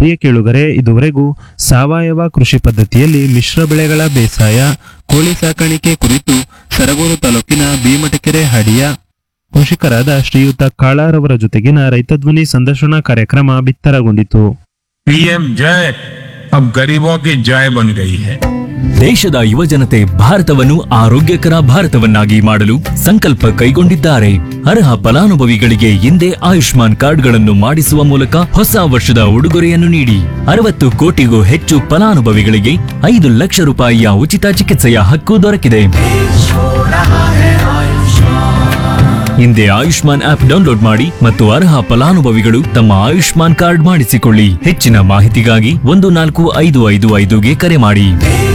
ಪ್ರಿಯ ಕೇಳುಗರೆ ಇದುವರೆಗೂ ಸಾವಯವ ಕೃಷಿ ಪದ್ಧತಿಯಲ್ಲಿ ಮಿಶ್ರ ಬೆಳೆಗಳ ಬೇಸಾಯ ಕೋಳಿ ಸಾಕಾಣಿಕೆ ಕುರಿತು ಸರಗೂರು ತಾಲೂಕಿನ ಭೀಮಟಕೆರೆ ಹಡಿಯ ಕೃಷಿಕರಾದ ಶ್ರೀಯುತ ಕಾಳಾರವರ ಜೊತೆಗಿನ ರೈತ ಧ್ವನಿ ಸಂದರ್ಶನ ಕಾರ್ಯಕ್ರಮ ಬಿತ್ತರಗೊಂಡಿತು पीएम जय अब गरीबों की जय बन गई है ದೇಶದ ಯುವಜನತೆ ಭಾರತವನ್ನು ಆರೋಗ್ಯಕರ ಭಾರತವನ್ನಾಗಿ ಮಾಡಲು ಸಂಕಲ್ಪ ಕೈಗೊಂಡಿದ್ದಾರೆ ಅರ್ಹ ಫಲಾನುಭವಿಗಳಿಗೆ ಹಿಂದೆ ಆಯುಷ್ಮಾನ್ ಕಾರ್ಡ್ಗಳನ್ನು ಮಾಡಿಸುವ ಮೂಲಕ ಹೊಸ ವರ್ಷದ ಉಡುಗೊರೆಯನ್ನು ನೀಡಿ ಅರವತ್ತು ಕೋಟಿಗೂ ಹೆಚ್ಚು ಫಲಾನುಭವಿಗಳಿಗೆ ಐದು ಲಕ್ಷ ರೂಪಾಯಿಯ ಉಚಿತ ಚಿಕಿತ್ಸೆಯ ಹಕ್ಕು ದೊರಕಿದೆ ಹಿಂದೆ ಆಯುಷ್ಮಾನ್ ಆಪ್ ಡೌನ್ಲೋಡ್ ಮಾಡಿ ಮತ್ತು ಅರ್ಹ ಫಲಾನುಭವಿಗಳು ತಮ್ಮ ಆಯುಷ್ಮಾನ್ ಕಾರ್ಡ್ ಮಾಡಿಸಿಕೊಳ್ಳಿ ಹೆಚ್ಚಿನ ಮಾಹಿತಿಗಾಗಿ ಒಂದು ನಾಲ್ಕು ಐದು ಐದು ಐದುಗೆ ಕರೆ ಮಾಡಿ